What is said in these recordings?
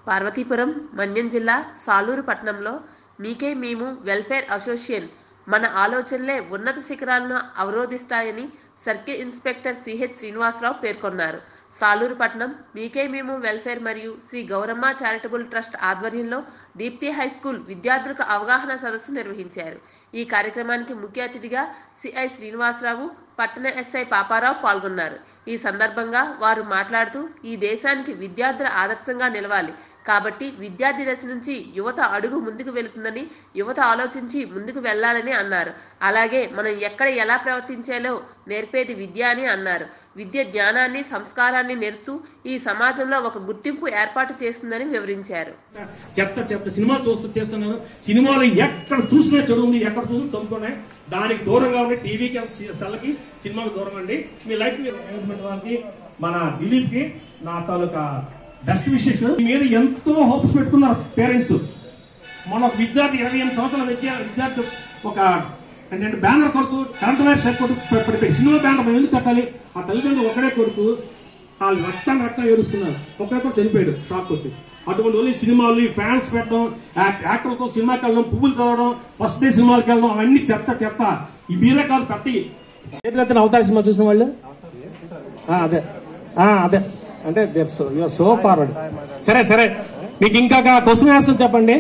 పార్వతీపురం మన్యం జిల్లా సాలూరు పట్టణంలో మీకే మేము వెల్ఫేర్ అసోసియేషన్ మన ఆలోచనలే ఉన్నత శిఖరాలను అవరోధిస్తాయని సర్కిల్ ఇన్స్పెక్టర్ సిహెచ్ శ్రీనివాసరావు పేర్కొన్నారు సాలూరు పట్టణం మీకే మేము వెల్ఫేర్ మరియు శ్రీ గౌరమ్మ చారిటబుల్ ట్రస్ట్ ఆధ్వర్యంలో దీప్తి హై స్కూల్ విద్యార్థులకు అవగాహన సదస్సు నిర్వహించారు ఈ కార్యక్రమానికి ముఖ్య అతిథిగా సిఐ శ్రీనివాసరావు పట్టణ ఎస్ఐ పాపారావు పాల్గొన్నారు ఈ సందర్భంగా వారు మాట్లాడుతూ ఈ దేశానికి విద్యార్థుల ఆదర్శంగా నిలవాలి కాబట్టి విద్యార్థి దశ నుంచి యువత అడుగు ముందుకు వెళుతుందని యువత ఆలోచించి ముందుకు వెళ్ళాలని అన్నారు అలాగే మనం ఎక్కడ ఎలా ప్రవర్తించాలో నేర్పేది విద్య అని అన్నారు విద్య జ్ఞానాన్ని సంస్కారాన్ని నేర్పుతూ ఈ సమాజంలో ఒక గుర్తింపు ఏర్పాటు చేస్తుందని వివరించారు చెత్త చెత్త సినిమా చూస్తూ తీస్తున్నాను సినిమాలు ఎక్కడ చూసినా చదువు ఉంది ఎక్కడ చూసినా చదువుతున్నాయి దానికి దూరంగా ఉండి టీవీకి సెల్కి సినిమాకి దూరంగా ఉండి మీ లైఫ్ మేనేజ్మెంట్ వాళ్ళకి మన దిలీప్ కి నా తాలూకా బెస్ట్ విషెస్ మీద ఎంతో హోప్స్ పెట్టుకున్నారు పేరెంట్స్ మన ఒక విద్యార్థి ఇరవై ఎనిమిది సంవత్సరాల విద్యా విద్యార్థి ఒక ఏంటంటే బ్యానర్ కొడుతూ కరెంట్ వైర్ షర్ట్ కొడుతూ పడిపోయి సినిమా బ్యానర్ మనం ఎందుకు కట్టాలి ఆ తల్లిదండ్రులు ఒకడే కొడుతూ వాళ్ళు రక్తం రక్తం ఏడుస్తున్నారు ఒకరితో చనిపోయాడు షాక్ కొట్టి అటువంటి వాళ్ళు ఈ సినిమాలు ఈ ఫ్యాన్స్ పెట్టడం యాక్- యాక్టర్లతో సినిమాకి వెళ్ళడం పువ్వులు చదవడం ఫస్ట్ డే సినిమాకి వెళ్ళడం అవన్నీ చెత్త చెత్త ఈ మీరే కాదు పెట్టి చేతులెత్తిన అవతార సినిమా చూసిన వాళ్ళు ఆ, అదే ఆ, అదే అంటే there so your so forward సరే సరే మీకు ఇంకా క్వశ్చన్ వేస్తాను చెప్పండి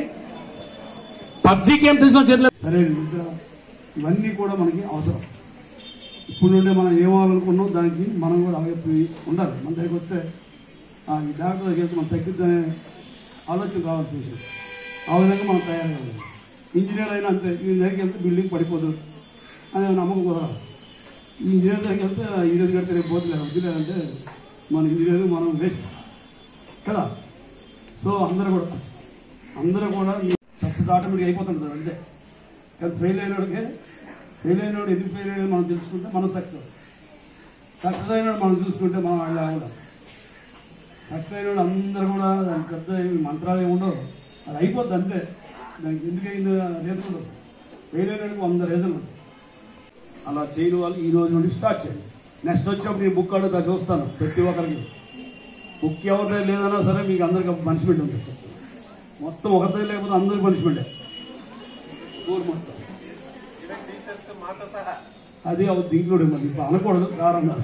పబ్జీకి ఏం తెలిసిన చేతిలో సరే నిద్ర ఇవన్నీ కూడా మనకి అవసరం ఇప్పుడు నుండే మనం ఏమవ్వాలనుకున్నాం దానికి మనం కూడా అవైపు ఉండాలి మన దగ్గరికి వస్తే ఆ, ఈ డాక్టర్ దగ్గరికి వెళ్తే మనం తగ్గిద్దనే ఆలోచన కావాలి చూసి ఆ విధంగా మనం తయారయ్యాలి ఇంజనీర్ అయినా అంతే ఈ దగ్గరికి వెళ్తే బిల్డింగ్ పడిపోదు అనే నమ్మకం కుదరాలి ఈ ఇంజనీర్ దగ్గరికి వెళ్తే ఈ రోజు కడితే రేపు పోతుంది ఇంజనీర్ అంటే మన ఇంజనీర్ మనం వేస్ట్ కదా సో అందరూ కూడా అందరూ కూడా సక్సెస్ ఆటోమేటిక్ అయిపోతుంటారు అంతే కానీ ఫెయిల్ అయినోడికే ఫెయిల్ అయినోడు ఎందుకు ఫెయిల్ అయినా మనం తెలుసుకుంటే మనం సక్సెస్ సక్సెస్ అయినోడు మనం చూసుకుంటే మనం వాళ్ళు కూడా సక్సెస్ అయినోడు అందరూ కూడా దానికి పెద్ద ఏమి మంత్రాలు ఏమి ఉండవు అది అయిపోద్ది అంతే దానికి ఎందుకు అయింది రీజన్ ఉండదు ఫెయిల్ అయినోడికి వంద రీజన్ ఉంటుంది అలా చేయడం వాళ్ళు ఈ రోజు నుండి స్టార్ట్ చేయండి నెక్స్ట్ వచ్చినప్పుడు నేను బుక్ అడుగుతా చూస్తాను ప్రతి ఒక్కరికి బుక్ ఎవరిదే లేదన్నా సరే మీకు అందరికి పనిష్మెంట్ ఉంటుంది మొత్తం ఒకరిదే లేకపోతే అందరికి పనిష్మెంటే ఊరు మొత్తం అది అవుతుంది ఇంక్లూడింగ్ మరి ఇప్పుడు అనకూడదు కారన్నారు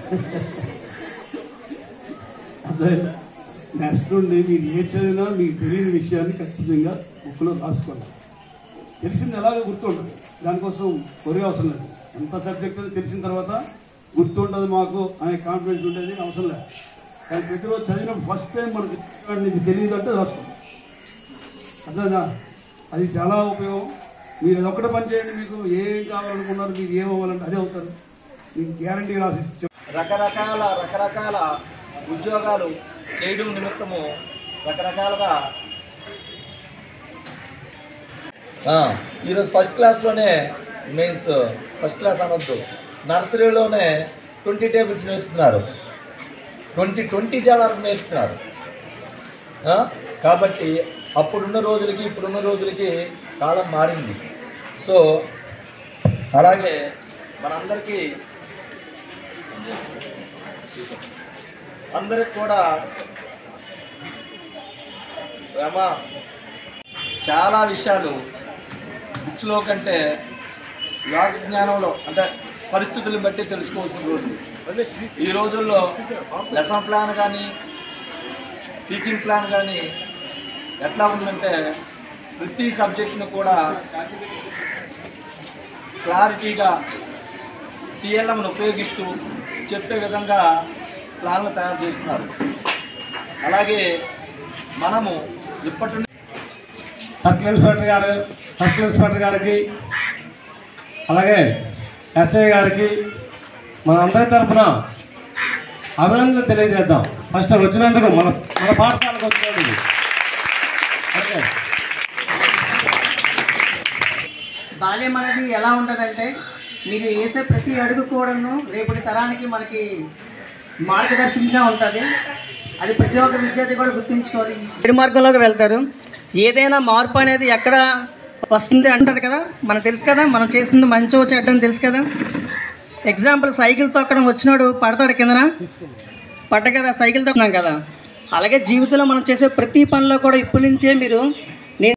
అదే నెక్స్ట్ నుండి మీరు ఏ చదివినా మీకు తెలియని విషయాన్ని ఖచ్చితంగా బుక్లో రాసుకోండి తెలిసింది ఎలాగో గుర్తుంటుంది దానికోసం కొరే అవసరం లేదు ఎంత సబ్జెక్ట్ అని తెలిసిన తర్వాత గుర్తుంటుంది మాకు అనే కాన్ఫిడెన్స్ ఉండేది అవసరం లేదు కానీ ప్రతిరోజు చదివినప్పుడు ఫస్ట్ టైం మనకు నీకు తెలియదు అంటే రాసుకోండి అర్థమైందా అది చాలా ఉపయోగం మీరు అది ఒక్కటే పని చేయండి మీకు ఏం కావాలనుకున్నారు మీకు ఏం అవ్వాలంటే అదే అవుతారు మీకు గ్యారంటీ రాసి ఇచ్చాం రకరకాల రకరకాల ఉద్యోగాలు చేయడం నిమిత్తము రకరకాలుగా ఆ, ఈరోజు ఫస్ట్ క్లాస్లోనే మెయిన్స్ ఫస్ట్ క్లాస్ అనొద్దు నర్సరీలోనే ట్వంటీ టేబుల్స్ నేర్పుతున్నారు ట్వంటీ ట్వంటీ జాలర్లు నేర్పుతున్నారు ఆ, కాబట్టి అప్పుడున్న రోజులకి ఇప్పుడున్న రోజులకి కాలం మారింది సో అలాగే మనందరికీ అందరికి కూడా రమ చాలా విషయాలు బుక్స్లో కంటే యోగ జ్ఞానంలో అంటే పరిస్థితులను బట్టి తెలుసుకోవాల్సిన రోజులు ఈ రోజుల్లో లెసన్ ప్లాన్ కానీ టీచింగ్ ప్లాన్ కానీ ఎట్లా ఉందంటే ప్రతి సబ్జెక్ట్ను కూడా క్లారిటీగా టీఎల్ఎంను ఉపయోగిస్తూ చెప్పే విధంగా ప్లాన్లు తయారు చేస్తున్నారు అలాగే మనము ఇప్పటి నుండి సర్కిల్ ఇన్స్పెక్టర్ గారు సర్కిల్ ఇన్స్పెక్టర్ గారికి అలాగే ఎస్ఐ గారికి మన అందరి తరఫున అభినందనలు తెలియజేద్దాం ఫస్ట్ వచ్చినందుకు మన మన పాఠశాలకు వచ్చినందుకు ఓకే బాల్యం అనేది ఎలా ఉంటుందంటే మీరు వేసే ప్రతి అడుగు కూడాను రేపటి తరానికి మనకి మార్గదర్శకంగా ఉంటుంది అది ప్రతి ఒక్క విద్యార్థి కూడా గుర్తుంచుకోవాలి చెడు మార్గంలోకి వెళ్తారు ఏదైనా మార్పు అనేది ఎక్కడ వస్తుంది అంటది కదా మనకు తెలుసు కదా మనం చేసింది మంచో చెడ్డని తెలుసు కదా ఎగ్జాంపుల్ సైకిల్ తొక్కడం వచ్చినాడు పడతాడు కిందన పడ్డ కదా సైకిల్ తొక్కున్నాం కదా అలాగే జీవితంలో మనం చేసే ప్రతి పనిలో కూడా ఇప్పటి నుంచే మీరు